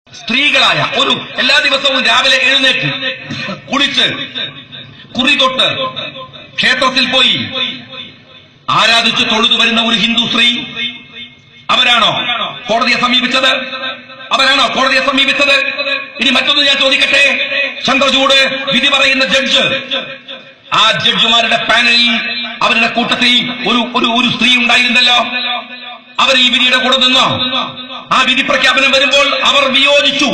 സ്ത്രീകളായ ഒരു എല്ലാ ദിവസവും രാവിലെ എഴുന്നേറ്റ് കുളിച്ച് കുറി തൊട്ട് ക്ഷേത്രത്തിൽ പോയി ആരാധിച്ച് തൊഴുതു വരുന്ന ഒരു ഹിന്ദു സ്ത്രീ അവരാണോ കോടതിയെ സമീപിച്ചത് അവരാണോ കോടതിയെ സമീപിച്ചത് ഇനി മറ്റൊന്ന് ഞാൻ ചോദിക്കട്ടെ ചന്ദ്രചൂട് വിധി പറയുന്ന ജഡ്ജ് ആ ജഡ്ജിമാരുടെ പാനലിൽ അവരുടെ കൂട്ടത്തിൽ ഒരു ഒരു ഒരു സ്ത്രീ ഉണ്ടായിരുന്നല്ലോ അവർ ഈ വിധിയുടെ കൂടെ നിന്നോ ആ വിധി പ്രഖ്യാപനം വരുമ്പോൾ അവർ വിയോജിച്ചു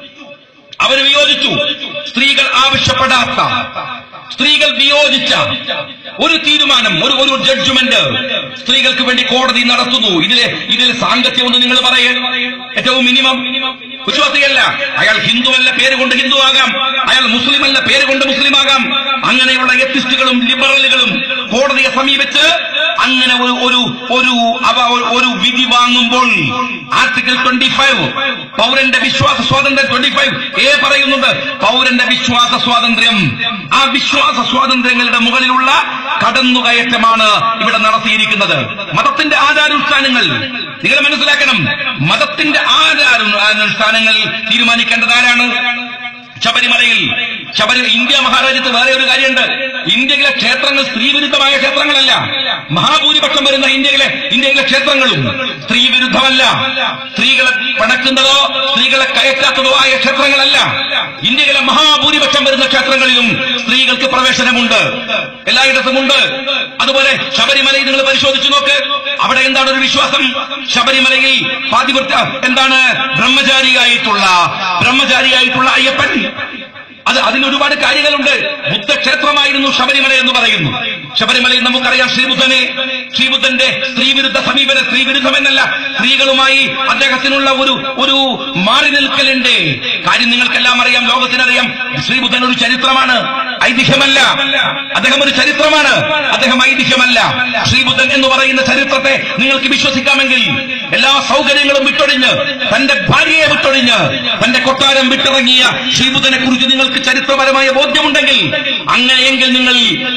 അവർ വിയോജിച്ചു സ്ത്രീകൾ ആവശ്യപ്പെടാത്ത സ്ത്രീകൾ വിയോജിച്ച ഒരു തീരുമാനം ഒരു ഒരു ജഡ്ജ്മെന്റ് സ്ത്രീകൾക്ക് വേണ്ടി കോടതി നടത്തുന്നു ഇതിലെ ഇതിൽ സാങ്കത്യം ഒന്ന് നിങ്ങൾ പറയേ ഏറ്റവും മിനിമം വിശ്വാസിയല്ല അയാൾ ഹിന്ദുവല്ല പേര് കൊണ്ട് ഹിന്ദു ആകാം അയാൾ മുസ്ലിം അല്ല പേര് കൊണ്ട് മുസ്ലിം ആകാം അങ്ങനെയുള്ള എത്തിസ്റ്റുകളും ലിബറലുകളും കോടതിയെ സമീപിച്ച് അങ്ങനെ ഒരു ഒരു ഒരു അവ ഒരു വിധി വാങ്ങുമ്പോൾ ആർട്ടിക്കിൾ ട്വന്റി ഫൈവ് പൗരന്റെ വിശ്വാസ സ്വാതന്ത്ര്യം ട്വന്റി ഫൈവ് എ പറയുന്നുണ്ട് പൗരന്റെ വിശ്വാസ സ്വാതന്ത്ര്യം ആ വിശ്വാസ സ്വാതന്ത്ര്യങ്ങളുടെ മുകളിലുള്ള കടന്നുകയറ്റമാണ് ഇവിടെ നടത്തിയിരിക്കുന്നത് മതത്തിന്റെ ആചാരാനുഷ്ഠാനങ്ങൾ നിങ്ങൾ മനസ്സിലാക്കണം മതത്തിന്റെ ആചാരാനുഷ്ഠാനങ്ങൾ തീരുമാനിക്കേണ്ടത് ആരാണ് ശബരിമലയിൽ ശബരി ഇന്ത്യ മഹാരാജ്യത്ത് വേറെ ഒരു കാര്യമുണ്ട് ഇന്ത്യയിലെ ക്ഷേത്രങ്ങൾ സ്ത്രീവിരുദ്ധമായ ക്ഷേത്രങ്ങളല്ല മഹാഭൂരിപക്ഷം വരുന്ന ഇന്ത്യയിലെ ഇന്ത്യയിലെ ക്ഷേത്രങ്ങളും സ്ത്രീവിരുദ്ധമല്ല സ്ത്രീകളെ പണക്കുന്നതോ സ്ത്രീകളെ കയറ്റാത്തതോ ആയ ക്ഷേത്രങ്ങളല്ല ഇന്ത്യയിലെ മഹാഭൂരിപക്ഷം വരുന്ന ക്ഷേത്രങ്ങളിലും സ്ത്രീകൾക്ക് പ്രവേശനമുണ്ട് എല്ലായിടത്തുമുണ്ട് അതുപോലെ ശബരിമലയിൽ നിങ്ങൾ പരിശോധിച്ചു നോക്ക് അവിടെ എന്താണ് ഒരു വിശ്വാസം ശബരിമലയിൽ പാതിവൃത്ത എന്താണ് ബ്രഹ്മചാരിയായിട്ടുള്ള ബ്രഹ്മചാരിയായിട്ടുള്ള അയ്യപ്പൻ അത് അതിന് ഒരുപാട് കാര്യങ്ങളുണ്ട് ബുദ്ധക്ഷേത്രമായിരുന്നു ശബരിമല എന്ന് പറയുന്നു ശബരിമലയിൽ നമുക്കറിയാം ശ്രീബുദ്ധനെ ശ്രീബുദ്ധന്റെ സ്ത്രീവിരുദ്ധ സമീപന സ്ത്രീവിരുദ്ധമെന്നല്ല സ്ത്രീകളുമായി അദ്ദേഹത്തിനുള്ള ഒരു ഒരു മാറി നിൽക്കലുണ്ട് കാര്യം നിങ്ങൾക്കെല്ലാം അറിയാം ലോകത്തിനറിയാം ശ്രീബുദ്ധൻ ഒരു ചരിത്രമാണ് ഐതിഹ്യമല്ല അദ്ദേഹം ഒരു ചരിത്രമാണ് അദ്ദേഹം ഐതിഹ്യമല്ല ശ്രീബുദ്ധൻ എന്ന് പറയുന്ന ചരിത്രത്തെ നിങ്ങൾക്ക് വിശ്വസിക്കാമെങ്കിൽ എല്ലാ സൗകര്യങ്ങളും വിട്ടൊഴിഞ്ഞ് തന്റെ ഭാര്യയെ വിട്ടൊഴിഞ്ഞ് തന്റെ കൊട്ടാരം വിട്ടിറങ്ങിയ ശ്രീബുദ്ധനെ കുറിച്ച് നിങ്ങൾക്ക് ചരിത്രപരമായ ബോധ്യമുണ്ടെങ്കിൽ അങ്ങനെയെങ്കിൽ നിങ്ങൾ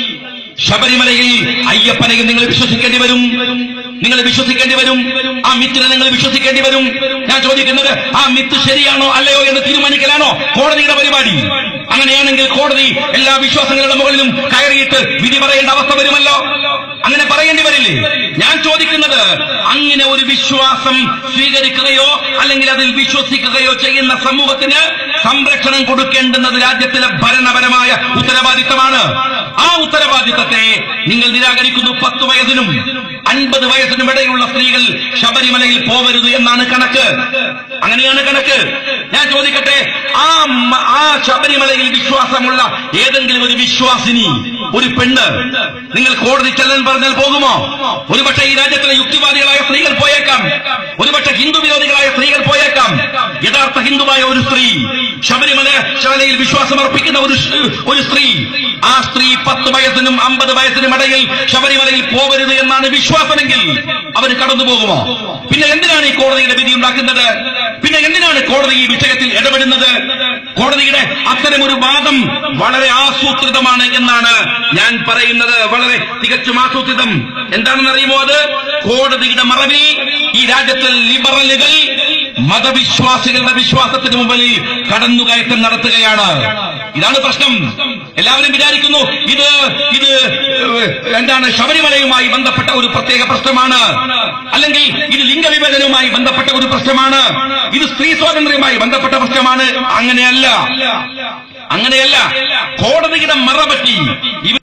ശബരിമലയിൽ അയ്യപ്പനെയും നിങ്ങൾ വിശ്വസിക്കേണ്ടി വരും നിങ്ങൾ വിശ്വസിക്കേണ്ടി വരും ആ മിത്തിനെ നിങ്ങൾ വിശ്വസിക്കേണ്ടി വരും ഞാൻ ചോദിക്കുന്നത് ആ മിത്ത് ശരിയാണോ അല്ലയോ എന്ന് തീരുമാനിക്കലാണോ കോടതിയുടെ പരിപാടി അങ്ങനെയാണെങ്കിൽ കോടതി എല്ലാ വിശ്വാസങ്ങളുടെ മുകളിലും കയറിയിട്ട് വിധി പറയേണ്ട അവസ്ഥ വരുമല്ലോ അങ്ങനെ പറയേണ്ടി വരില്ലേ ഞാൻ ചോദിക്കുന്നത് അങ്ങനെ ഒരു വിശ്വാസം സ്വീകരിക്കുകയോ അല്ലെങ്കിൽ അതിൽ വിശ്വസിക്കുകയോ ചെയ്യുന്ന സമൂഹത്തിന് സംരക്ഷണം കൊടുക്കേണ്ടുന്നത് രാജ്യത്തിലെ ഭരണപരമായ ഉത്തരവാദിത്തമാണ് ആ ഉത്തരവാദിത്തത്തെ നിങ്ങൾ നിരാകരിക്കുന്നു പത്ത് വയസ്സിനും അൻപത് വയസ്സിനും ഇടയിലുള്ള സ്ത്രീകൾ ശബരിമലയിൽ പോവരുത് എന്നാണ് കണക്ക് അങ്ങനെയാണ് കണക്ക് ഞാൻ ചോദിക്കട്ടെ ആ മ- ആ ശബരിമലയിൽ വിശ്വാസമുള്ള ഏതെങ്കിലും ഒരു വിശ്വാസിനി ഒരു പെണ്ണ് നിങ്ങൾ കോടതി ചെല്ലാൻ പറഞ്ഞാൽ പോകുമോ ഒരുപക്ഷെ ഈ രാജ്യത്തിലെ യുക്തിവാദികളായ സ്ത്രീകൾ പോയേക്കാം ഒരുപക്ഷെ ഹിന്ദു വിരോധികളായ സ്ത്രീകൾ പോയേക്കാം യഥാർത്ഥ ഹിന്ദുവായ ഒരു സ്ത്രീ ശബരിമല ശാലയിൽ വിശ്വാസം അർപ്പിക്കുന്ന ഒരു സ്- ഒരു സ്ത്രീ ആ സ്ത്രീ പത്ത് വയസ്സിനും അമ്പത് വയസ്സിനും ഇടയിൽ ശബരിമലയിൽ പോവരുത് എന്നാണ് വിശ്വാസമെങ്കിൽ അവര് കടന്നു പോകുമോ പിന്നെ എന്തിനാണ് ഈ കോടതിയുടെ വിധി ഉണ്ടാക്കുന്നത് പിന്നെ എന്തിനാണ് കോടതി ഈ വിഷയത്തിൽ ഇടപെടുന്നത് കോടതിയുടെ അത്തരമൊരു വാദം വളരെ ആസൂത്രിതമാണ് എന്നാണ് ഞാൻ പറയുന്നത് വളരെ തികച്ചും ആസൂത്രിതം എന്താണെന്ന് അറിയുമോ അത് കോടതിയുടെ മറവിൽ ഈ രാജ്യത്തിൽ ലിബറലുകൾ മതവിശ്വാസികളുടെ വിശ്വാസത്തിന് മുമ്പിൽ കടന്നുകയറ്റം നടത്തുകയാണ് ഇതാണ് പ്രശ്നം എല്ലാവരും വിചാരിക്കുന്നു ഇത് ഇത് ഏഹ്, എന്താണ് ശബരിമലയുമായി ബന്ധപ്പെട്ട ഒരു പ്രത്യേക പ്രശ്നമാണ് അല്ലെങ്കിൽ ഇത് ലിംഗവിഭജനവുമായി ബന്ധപ്പെട്ട ഒരു പ്രശ്നമാണ് ഇത് സ്ത്രീ സ്വാതന്ത്ര്യവുമായി ബന്ധപ്പെട്ട പ്രശ്നമാണ് അങ്ങനെയല്ല അങ്ങനെയല്ല കോടതിയുടെ മറപറ്റി ഇവ